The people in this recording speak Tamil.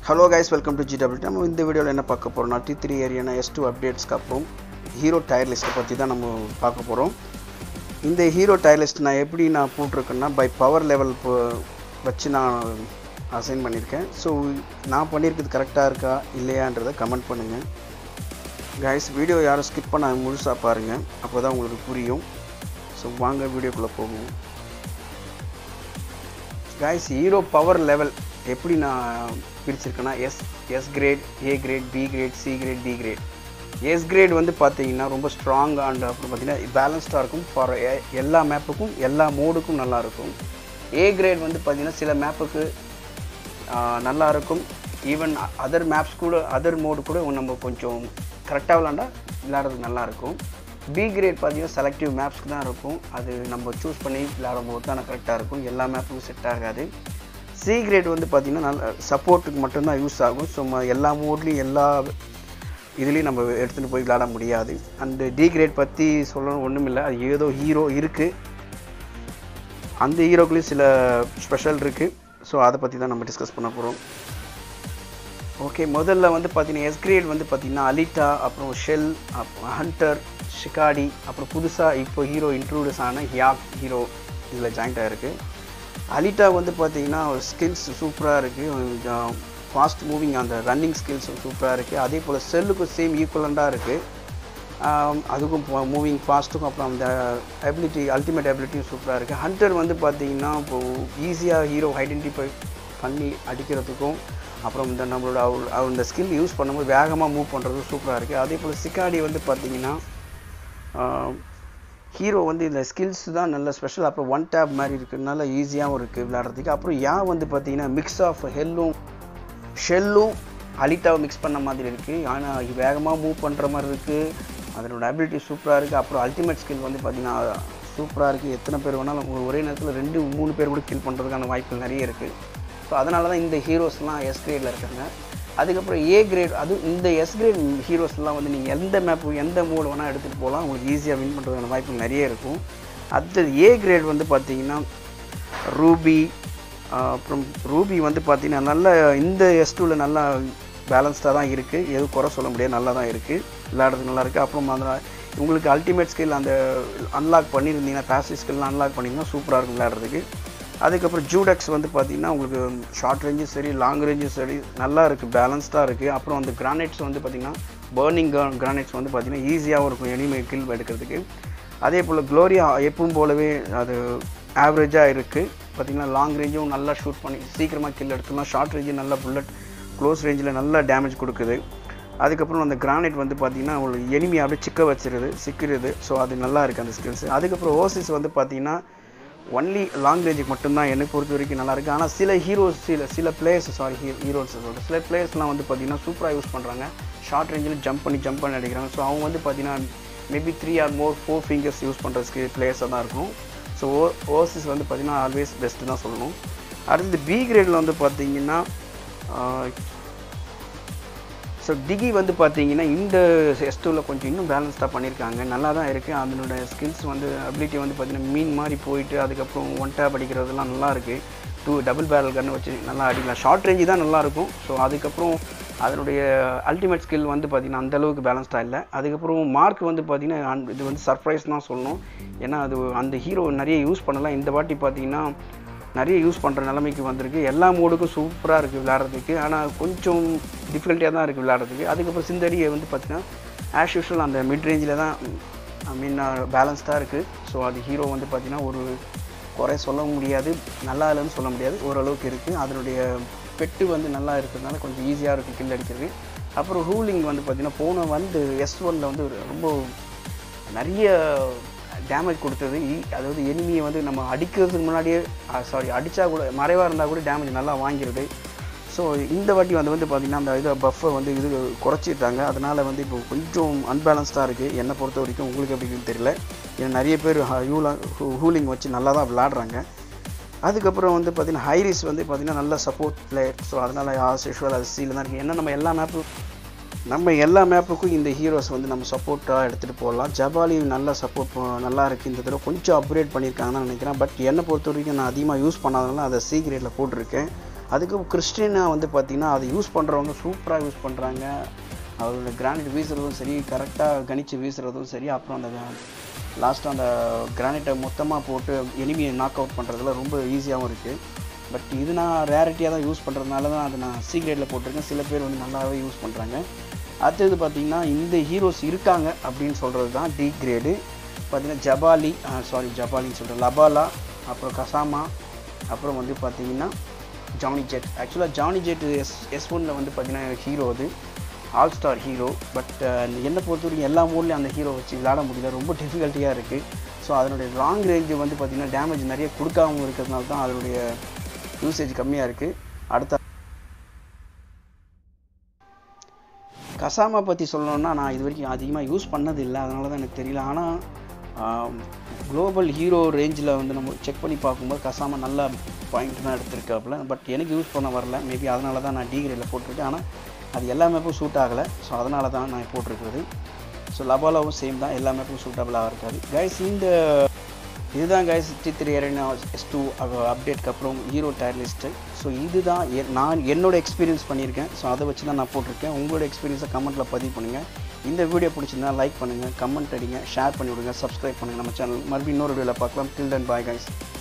ஹலோ கைஸ் வெல்கம் டு ஜிடபிள் நம்ம இந்த வீடியோவில் என்ன பார்க்க போகிறோம்னா டி த்ரீ ஏரியானா எஸ் டூ அப்டேட்ஸ்க்கு அப்புறம் ஹீரோ டயர் லிஸ்ட்டை பற்றி தான் நம்ம பார்க்க போகிறோம் இந்த ஹீரோ டயர் லிஸ்ட் நான் எப்படி நான் போட்டிருக்கேன்னா பை பவர் லெவல் வச்சு நான் அசைன் பண்ணியிருக்கேன் ஸோ நான் பண்ணியிருக்கிறது கரெக்டாக இருக்கா இல்லையான்றதை கமெண்ட் பண்ணுங்கள் கைஸ் வீடியோ யாரும் ஸ்கிப் பண்ண முழுசாக பாருங்கள் அப்போ தான் உங்களுக்கு புரியும் ஸோ வாங்க வீடியோக்குள்ளே போகும் கைஸ் ஹீரோ பவர் லெவல் எப்படி நான் பிரிச்சிருக்கேன்னா S S grade A grade B grade C grade D grade S grade வந்து பார்த்தீங்கன்னா ரொம்ப ஸ்ட்ராங் அண்ட் அப்புறம் பார்த்தீங்கன்னா பேலன்ஸ்டாக இருக்கும் ஃபார் எல்லா மேப்புக்கும் எல்லா மோடுக்கும் நல்லாயிருக்கும் ஏ கிரேட் வந்து பார்த்தீங்கன்னா சில மேப்புக்கு நல்லா இருக்கும் ஈவன் அதர் மேப்ஸ் கூட அதர் மோடு கூட நம்ம கொஞ்சம் கரெக்டாக விளாண்டா விளையாடுறதுக்கு நல்லாயிருக்கும் பி கிரேட் பார்த்தீங்கன்னா செலக்டிவ் மேப்ஸ்க்கு தான் இருக்கும் அது நம்ம சூஸ் பண்ணி விளையாடும் போது தான் கரெக்டாக இருக்கும் எல்லா மேப்புக்கும் செட் ஆகாது சி கிரேட் வந்து பார்த்திங்கன்னா நல்ல சப்போர்ட்டுக்கு மட்டும்தான் யூஸ் ஆகும் ஸோ எல்லா மோட்லேயும் எல்லா இதுலேயும் நம்ம எடுத்துகிட்டு போய் விளையாட முடியாது அந்த டி கிரேட் பற்றி சொல்லணும் ஒன்றும் இல்லை அது ஏதோ ஹீரோ இருக்குது அந்த ஹீரோக்குள்ளேயும் சில ஸ்பெஷல் இருக்குது ஸோ அதை பற்றி தான் நம்ம டிஸ்கஸ் பண்ண போகிறோம் ஓகே முதல்ல வந்து பார்த்தீங்கன்னா எஸ் கிரேட் வந்து பார்த்திங்கன்னா அலிட்டா அப்புறம் ஷெல் அப்புறம் ஹண்டர் ஷிகாடி அப்புறம் புதுசாக இப்போ ஹீரோ இன்ட்ரூடியூஸ் ஆன ஹியாக் ஹீரோ இதில் ஜாயிண்ட் ஆகிருக்கு அலிட்டா வந்து பார்த்தீங்கன்னா ஸ்கில்ஸ் சூப்பராக இருக்குது ஃபாஸ்ட் மூவிங் அந்த ரன்னிங் ஸ்கில்ஸும் சூப்பராக இருக்குது அதே போல் செல்லுக்கும் சேம் ஈக்குவலண்ட்டாக இருக்குது அதுக்கும் மூவிங் ஃபாஸ்ட்டுக்கும் அப்புறம் அந்த அபிலிட்டி அல்டிமேட் அபிலிட்டியும் சூப்பராக இருக்குது ஹண்டர் வந்து பார்த்தீங்கன்னா இப்போது ஈஸியாக ஹீரோ ஐடென்டிஃபை பண்ணி அடிக்கிறதுக்கும் அப்புறம் இந்த நம்மளோட அவர் இந்த ஸ்கில் யூஸ் பண்ணும்போது வேகமாக மூவ் பண்ணுறது சூப்பராக இருக்குது அதே போல் சிக்காடி வந்து பார்த்திங்கன்னா ஹீரோ வந்து இந்த ஸ்கில்ஸ் தான் நல்ல ஸ்பெஷல் அப்புறம் ஒன் டேப் மாதிரி இருக்கிறதுனால ஈஸியாகவும் இருக்குது விளையாடுறதுக்கு அப்புறம் யா வந்து பார்த்திங்கன்னா மிக்ஸ் ஆஃப் ஹெல்லும் ஷெல்லும் அலிட்டாவை மிக்ஸ் பண்ண மாதிரி இருக்குது ஆனால் வேகமாக மூவ் பண்ணுற மாதிரி இருக்குது அதனோட அபிலிட்டி சூப்பராக இருக்குது அப்புறம் அல்டிமேட் ஸ்கில் வந்து பார்த்திங்கன்னா சூப்பராக இருக்குது எத்தனை பேர் வேணாலும் ஒரே நேரத்தில் ரெண்டு மூணு பேர் கூட கில் பண்ணுறதுக்கான வாய்ப்புகள் நிறைய இருக்குது ஸோ அதனால தான் இந்த ஹீரோஸ்லாம் எஸ் கிரேடில் இருக்காங்க அதுக்கப்புறம் ஏ கிரேட் அது இந்த எஸ் கிரேட் ஹீரோஸ்லாம் வந்து நீங்கள் எந்த மேப்பு எந்த மோடு வேணால் எடுத்துகிட்டு போகலாம் உங்களுக்கு ஈஸியாக வின் பண்ணுறதுக்கான வாய்ப்பு நிறைய இருக்கும் அடுத்தது ஏ கிரேட் வந்து பார்த்தீங்கன்னா ரூபி அப்புறம் ரூபி வந்து பார்த்தீங்கன்னா நல்ல இந்த எஸ் டூவில் நல்லா பேலன்ஸ்டாக தான் இருக்குது எதுவும் குறை சொல்ல முடியாது நல்லா தான் இருக்குது விளையாடுறதுக்கு நல்லா இருக்குது அப்புறம் அந்த உங்களுக்கு அல்டிமேட் ஸ்கில் அந்த அன்லாக் பண்ணியிருந்தீங்கன்னா பேசிவ் ஸ்கில்லாம் அன்லாக் பண்ணிங்கன்னா சூப்பராக இருக்கும் விளையாடுறதுக்கு அதுக்கப்புறம் ஜூடெக்ஸ் வந்து பார்த்திங்கன்னா உங்களுக்கு ஷார்ட் ரேஞ்சும் சரி லாங் ரேஞ்சும் சரி நல்லா இருக்குது பேலன்ஸ்டாக இருக்குது அப்புறம் அந்த கிரானைட்ஸ் வந்து பார்த்திங்கன்னா பேர்னிங் கிரானைட்ஸ் வந்து பார்த்திங்கன்னா ஈஸியாகவும் இருக்கும் எனிமே கில் எடுக்கிறதுக்கு அதே போல் க்ளோரியா எப்பவும் போலவே அது ஆவரேஜாக இருக்குது பார்த்திங்கன்னா லாங் ரேஞ்சும் நல்லா ஷூட் பண்ணி சீக்கிரமாக கில் எடுத்துக்கலாம் ஷார்ட் ரேஞ்சு நல்லா புல்லட் க்ளோஸ் ரேஞ்சில் நல்லா டேமேஜ் கொடுக்குது அதுக்கப்புறம் அந்த கிரானைட் வந்து பார்த்திங்கன்னா உங்களுக்கு எனிமி அப்படியே சிக்க வச்சிருது சிக்கிறது ஸோ அது நல்லா இருக்குது அந்த ஸ்கில்ஸ் அதுக்கப்புறம் ஓசிஸ் வந்து பார்த்திங்கன்னா ஒன்லி லாங் ரேஞ்சுக்கு மட்டும்தான் என்னை பொறுத்த வரைக்கும் நல்லாயிருக்கு ஆனால் சில ஹீரோஸ் சில சில பிளேயர்ஸ் சாரி ஹீ ஹீரோஸ் சொல்கிறேன் சில பிளேயர்ஸ்லாம் வந்து பார்த்திங்கன்னா சூப்பராக யூஸ் பண்ணுறாங்க ஷார்ட் ரேஞ்சில் ஜம்ப் பண்ணி ஜம்ப் பண்ணி அடிக்கிறாங்க ஸோ அவங்க வந்து பார்த்திங்கன்னா maybe three or more four fingers use பண்ணுறதுக்கு பிளேயர்ஸாக தான் இருக்கும் ஸோ ஓ ஓவர்சீஸ் வந்து பார்த்திங்கன்னா ஆல்வேஸ் பெஸ்ட்டு தான் சொல்லணும் அடுத்தது பி கிரேடில் வந்து பார்த்திங்கன்னா ஸோ டிகி வந்து பார்த்தீங்கன்னா இந்த எஸ்டூவில் கொஞ்சம் இன்னும் பேலன்ஸ்டாக பண்ணியிருக்காங்க நல்லா தான் இருக்குது அதனோட ஸ்கில்ஸ் வந்து அபிலிட்டி வந்து பார்த்திங்கன்னா மீன் மாதிரி போயிட்டு அதுக்கப்புறம் ஒன் டேப் அடிக்கிறதுலாம் நல்லா இருக்குது டூ டபுள் பேரல் கன்று வச்சு நல்லா அடிக்கலாம் ஷார்ட் ரேஞ்சு தான் நல்லாயிருக்கும் ஸோ அதுக்கப்புறம் அதனுடைய அல்டிமேட் ஸ்கில் வந்து பார்த்திங்கன்னா அந்தளவுக்கு பேலன்ஸ்டாக இல்லை அதுக்கப்புறம் மார்க் வந்து பார்த்திங்கன்னா இது வந்து சர்ப்ரைஸ் தான் சொல்லணும் ஏன்னா அது அந்த ஹீரோ நிறைய யூஸ் பண்ணலாம் இந்த வாட்டி பார்த்திங்கன்னா நிறைய யூஸ் பண்ணுற நிலைமைக்கு வந்திருக்கு எல்லா மோடுக்கும் சூப்பராக இருக்குது விளையாடுறதுக்கு ஆனால் கொஞ்சம் டிஃபிகல்ட்டியாக தான் இருக்குது விளையாடுறதுக்கு அதுக்கப்புறம் சிந்தடியை வந்து பார்த்திங்கன்னா ஆஸ் யூஷுவல் அந்த மிட் ரேஞ்சில் தான் ஐ மீன் பேலன்ஸ்டாக இருக்குது ஸோ அது ஹீரோ வந்து பார்த்திங்கன்னா ஒரு குறை சொல்ல முடியாது நல்லா இல்லைன்னு சொல்ல முடியாது ஓரளவுக்கு இருக்குது அதனுடைய பெட்டு வந்து நல்லா இருக்கிறதுனால கொஞ்சம் ஈஸியாக இருக்குது கில் அடிக்கிறது அப்புறம் ரூலிங் வந்து பார்த்திங்கன்னா போன வந்து எஸ் ஒனில் வந்து ரொம்ப நிறைய டேமேஜ் கொடுத்தது அதாவது எனிமியை வந்து நம்ம அடிக்கிறதுக்கு முன்னாடியே சாரி அடித்தா கூட மறைவாக இருந்தால் கூட டேமேஜ் நல்லா வாங்கிடுது ஸோ இந்த வாட்டி வந்து வந்து பார்த்திங்கன்னா அந்த இதை பஃப்பை வந்து இது குறைச்சிட்டாங்க அதனால் வந்து இப்போ கொஞ்சம் அன்பேலன்ஸ்டாக இருக்குது என்னை பொறுத்த வரைக்கும் உங்களுக்கு எப்படின்னு தெரியல ஏன்னா நிறைய பேர் ஹூலா ஹூலிங் வச்சு நல்லா தான் விளாடுறாங்க அதுக்கப்புறம் வந்து பார்த்திங்கன்னா ஹைரிஸ் வந்து பார்த்திங்கன்னா நல்ல சப்போர்ட் பிளேயர் ஸோ அதனால் ஆஸ் யூஷுவல் அது சீல தான் இருக்குது ஏன்னா நம்ம எல்லா மேப்பும் நம்ம எல்லா மேப்புக்கும் இந்த ஹீரோஸ் வந்து நம்ம சப்போர்ட்டாக எடுத்துகிட்டு போடலாம் ஜபாலி நல்லா சப்போர்ட் நல்லா இருக்குது இந்த தடவை கொஞ்சம் அப்கிரேட் பண்ணியிருக்காங்கன்னு நினைக்கிறேன் பட் என்னை பொறுத்த வரைக்கும் நான் அதிகமாக யூஸ் பண்ணாதனால அதை சி கிரேடில் போட்டிருக்கேன் அதுக்கு கிறிஸ்டினா வந்து பார்த்திங்கன்னா அதை யூஸ் பண்ணுறவங்க சூப்பராக யூஸ் பண்ணுறாங்க அவரோட கிரானைட் வீசுறதும் சரி கரெக்டாக கணிச்சு வீசுறதும் சரி அப்புறம் அந்த லாஸ்ட்டாக அந்த கிரானைட்டை மொத்தமாக போட்டு எனிமியை நாக் அவுட் பண்ணுறதுல ரொம்ப ஈஸியாகவும் இருக்குது பட் இது நான் ரேரிட்டியாக தான் யூஸ் பண்ணுறதுனால தான் அதை நான் சி கிரேடில் போட்டிருக்கேன் சில பேர் வந்து நல்லாவே யூஸ் பண்ணுறாங்க அடுத்தது பார்த்திங்கன்னா இந்த ஹீரோஸ் இருக்காங்க அப்படின்னு சொல்கிறது தான் டி கிரேடு பார்த்தீங்கன்னா ஜபாலி சாரி ஜபாலின்னு சொல்கிறேன் லபாலா அப்புறம் கசாமா அப்புறம் வந்து பார்த்தீங்கன்னா ஜானி ஜெட் ஆக்சுவலாக ஜானி ஜெட் எஸ் எஸ் ஒனில் வந்து பார்த்தீங்கன்னா ஹீரோ அது ஆல் ஸ்டார் ஹீரோ பட் என்னை பொறுத்த வரைக்கும் எல்லா மூட்லேயும் அந்த ஹீரோ வச்சு விளாட முடியல ரொம்ப டிஃபிகல்ட்டியாக இருக்குது ஸோ அதனுடைய லாங் ரேஞ்சு வந்து பார்த்திங்கன்னா டேமேஜ் நிறைய கொடுக்காம இருக்கிறதுனால தான் அதனுடைய யூசேஜ் கம்மியாக இருக்குது அடுத்த கசாமா பற்றி சொல்லணும்னா நான் இது வரைக்கும் அதிகமாக யூஸ் பண்ணது இல்லை அதனால தான் எனக்கு தெரியல ஆனால் குளோபல் ஹீரோ ரேஞ்சில் வந்து நம்ம செக் பண்ணி பார்க்கும்போது கசாமா நல்ல பாயிண்ட் தான் எடுத்திருக்காப்புல பட் எனக்கு யூஸ் பண்ண வரல மேபி அதனால தான் நான் டிகிரியில் போட்டிருக்கேன் ஆனால் அது எல்லா மேப்பும் சூட் ஆகலை ஸோ அதனால தான் நான் போட்டிருக்கிறது ஸோ லபாலாவும் சேம் தான் எல்லா மேப்பும் சூட்டபிளாக இருக்காது கைஸ் இந்த இதுதான் guys T three arena S two அப்டேட்க்கு அப்புறம் ஹீரோ டயர் லிஸ்ட்டு ஸோ இதுதான் எ- நான் என்னோட எக்ஸ்பீரியன்ஸ் பண்ணியிருக்கேன் ஸோ அதை வச்சு தான் நான் போட்டிருக்கேன் உங்களோட எக்ஸ்பீரியன்ஸை கமெண்ட்டில் பதிவு பண்ணுங்கள் இந்த வீடியோ பிடிச்சிருந்தா லைக் பண்ணுங்கள் கமெண்ட் அடிங்க ஷேர் பண்ணி விடுங்க சப்ஸ்கிரைப் பண்ணுங்கள் நம்ம சேனல் மறுபடியும் இன்னொரு வீடியோவில் பார்க்கலாம் டில் தன் பாய் கைஸ்